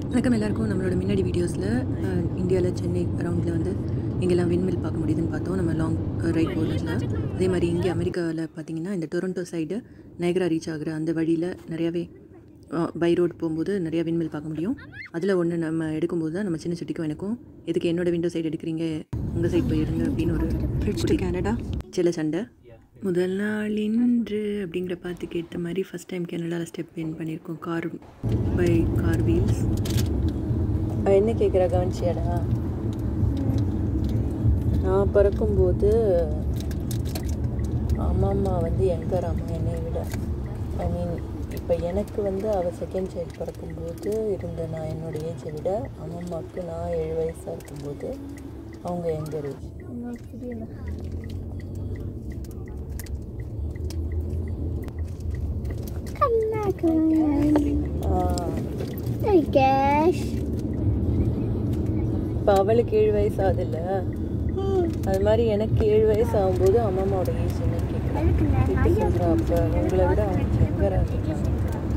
வணக்கம் எல்லாருக்கும் நம்மளோட முன்னாடி வீடியோஸில் இந்தியாவில் சென்னை அரௌண்டில் வந்து எங்கெல்லாம் விண்மில் பார்க்க முடியுதுன்னு பார்த்தோம் நம்ம லாங் ரைட் போனதில் அதே மாதிரி இங்கே அமெரிக்காவில் பார்த்தீங்கன்னா இந்த டொரண்டோ சைடு நைக்ரா ரீச் ஆகுற அந்த வழியில் நிறையாவே பை ரோட் போகும்போது நிறையா விண்மில் பார்க்க முடியும் அதில் ஒன்று நம்ம எடுக்கும்போது தான் நம்ம சின்ன சுட்டிக்கும் எனக்கும் எதுக்கு என்னோட விண்டோ சைடு எடுக்கிறீங்க உங்கள் சைடு போயிருங்க அப்படின்னு ஒரு குட்டி கனடா சில சண்டை முதல் நாள் இன்று அப்படிங்கிற பாட்டுக்கு ஏற்ற மாதிரி ஃபஸ்ட் டைம் கனடாவில் ஸ்டெப் இன் பண்ணியிருக்கோம் கார் பை கார் வீல்ஸ் என்ன கேட்குற கவனிச்சியாடா நான் பிறக்கும்போது அம்மா அம்மா வந்து எங்கர் அம்மா என்னை விட ஐ மீன் இப்போ எனக்கு வந்து அவள் செகண்ட் சைல்டு பிறக்கும்போது இருந்த நான் என்னோட ஏஜை விட அம்மம்மாவுக்கு நான் ஏழு வயசாக இருக்கும்போது அவங்க எங்கர் ஏஜ் Hey guys. இப்போ அவளுக்கு ஏழு வயசு ஆகுதுல்ல அது மாதிரி எனக்கு ஏழு வயசு ஆகும்போது அம்மாவோட ஏஜ் என்ன கேட்குறேன் கேட்டு சொல்கிறேன் அப்போ உங்களை விட அவங்க எங்கரா இருக்காங்க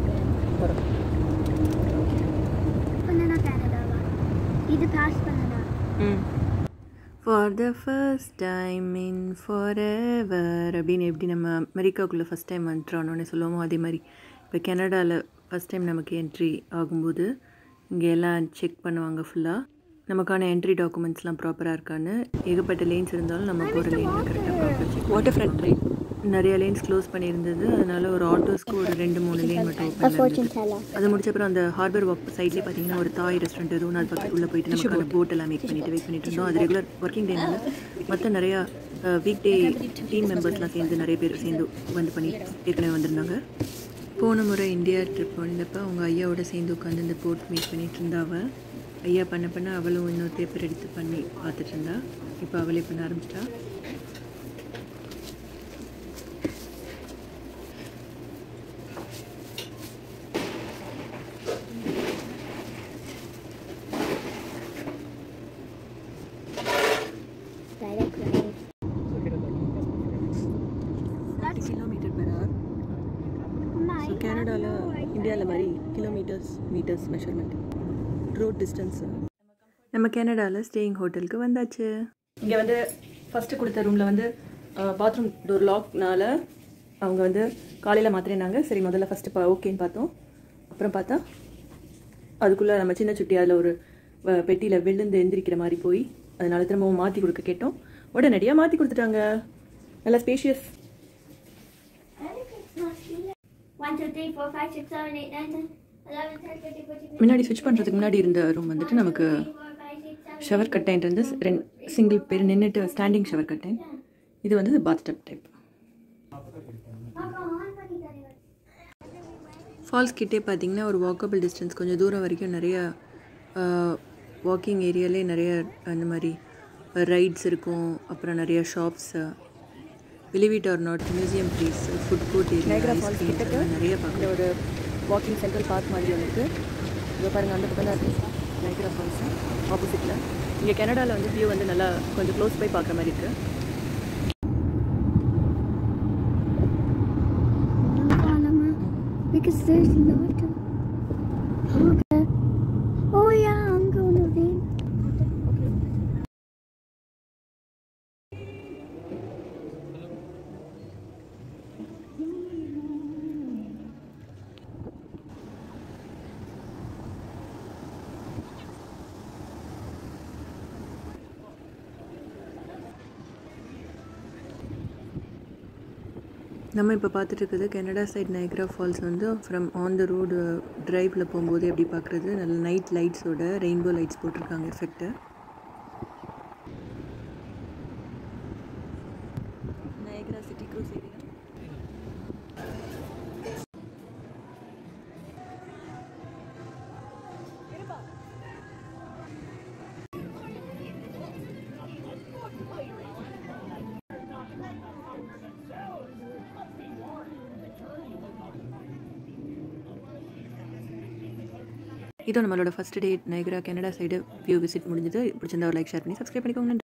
பண்ணனா கனடாவா இது பாஸ் பண்ணனா for the first time in forever எவர் அப்படின்னு எப்படி நம்ம அமெரிக்காவுக்குள்ளே ஃபஸ்ட் டைம் வந்துட்டோன்னு சொல்லுவோமோ அதே மாதிரி இப்போ கனடாவில் ஃபஸ்ட் டைம் நமக்கு என்ட்ரி ஆகும்போது இங்கே எல்லாம் செக் பண்ணுவாங்க ஃபுல்லாக நமக்கான என்ட்ரி டாக்குமெண்ட்ஸ்லாம் ப்ராப்பராக இருக்கான்னு ஏகப்பட்ட லேன்ஸ் இருந்தாலும் நம்ம போகிற லேனில் கரெக்டாக proper check water front right நிறைய லேன்ஸ் க்ளோஸ் பண்ணியிருந்தது அதனால ஒரு ஆட்டோஸ்க்கு ஒரு ரெண்டு மூணு லேன் மட்டும் ஓப்பன் fortune teller. அது முடிச்ச அப்புறம் அந்த ஹார்பர் வாக் சைட்லேயே பார்த்தீங்கன்னா ஒரு தாய் ரெஸ்டாரண்ட் எதுவும் அது பக்கத்து உள்ளே போயிட்டு நமக்கான போட் எல்லாம் மேக் பண்ணிட்டு வெயிட் பண்ணிட்டு இருந்தோம் அது ரெகுலர் ஒர்க்கிங் டேனால மற்ற நிறையா வீக் டே டீம் மெம்பர்ஸ்லாம் சேர்ந்து நிறைய பேர் சேர்ந்து வந்து பண்ணி ஏற்கனவே வந்திருந்தாங்க போன முறை இந்தியா ட்ரிப் வந்தப்போ அவங்க ஐயாவோட சேர்ந்து உட்காந்து இந்த போட் மேக் பண்ணிட்டு இருந்தாவ ஐயா பண்ண பண்ண அவளும் இன்னொரு பேப்பர் எடுத்து பண்ணி பார்த்துட்டு இருந்தா இப்போ அவளே பண்ண ஆரம்பிச்சிட்டா Direct drive. Kilometre per hour My so கனடாவில் இந்தியாவில் மாதிரி kilometres metres measurement road distance நம்ம கனடாவில் ஸ்டேயிங் ஹோட்டலுக்கு வந்தாச்சு இங்கே வந்து ஃபஸ்ட்டு கொடுத்த ரூமில் வந்து பாத்ரூம் டோர் லாக்னால அவங்க வந்து காலையில் மாத்திரனாங்க சரி முதல்ல ஃபஸ்ட்டு பா ஓகேன்னு பார்த்தோம் அப்புறம் பார்த்தா அதுக்குள்ளே நம்ம சின்ன சுட்டி அதில் ஒரு பெட்டியில் விழுந்து எந்திரிக்கிற மாதிரி போய் அதனால திரும்பவும் மாற்றி கொடுக்க கேட்டோம் உடனடியாக மாற்றி கொடுத்துட்டாங்க நல்லா spacious One, two, three, four, five, six, seven, eight, nine, ten, eleven, twelve, thirteen, fourteen, முன்னாடி ஸ்விட்ச் பண்ணுறதுக்கு முன்னாடி இருந்த ரூம் வந்துட்டு நமக்கு fifteen, four, five, six, seven. Shower curtain இருந்து ரெண்டு சிங்கிள் பேர் நின்றுட்டு ஸ்டாண்டிங் ஷவர் கட்டைன் இது வந்து பாத் டப் டைப் ஃபால்ஸ் கிட்டே பார்த்தீங்கன்னா ஒரு வாக்கபிள் டிஸ்டன்ஸ் கொஞ்சம் தூரம் வரைக்கும் நிறைய வாக்கிங் ஏரியாலே நிறைய அந்த மாதிரி ரைட்ஸ் இருக்கும் அப்புறம் நிறைய shops believe it or not museum place food court area நிறைய பார்க்கலாம் ஒரு வாக்கிங் சென்ட்ரல் பார்க் மாதிரி ஒன்று இருக்குது இங்கே பாருங்கள் அந்த பக்கம் தான் இருக்குது நைக்ரா ஃபால்ஸ் ஆப்போசிட்டில் இங்கே கனடாவில் வந்து வியூ வந்து நல்லா கொஞ்சம் க்ளோஸ் போய் பார்க்குற மாதிரி இருக்குது Because there's not. Okay. Oh yeah, I'm gonna be. நம்ம இப்போ பார்த்துட்டு இருக்குது கனடா சைட் நைக்ரா ஃபால்ஸ் வந்து ஃப்ரம் ஆன் த ரோடு டிரைவில் போகும்போது எப்படி பார்க்குறது நல்ல நைட் லைட்ஸோட ரெயின்போ லைட்ஸ் போட்டிருக்காங்க effect Niagara city cruise area இதோ நம்மளோட first day Niagara Canada side view visit முடிஞ்சது பிடிச்சிருந்தா ஒரு லைக் ஷேர் பண்ணி சப்ஸ்கிரைப் பண்ணிக்கோங்க நன்றி.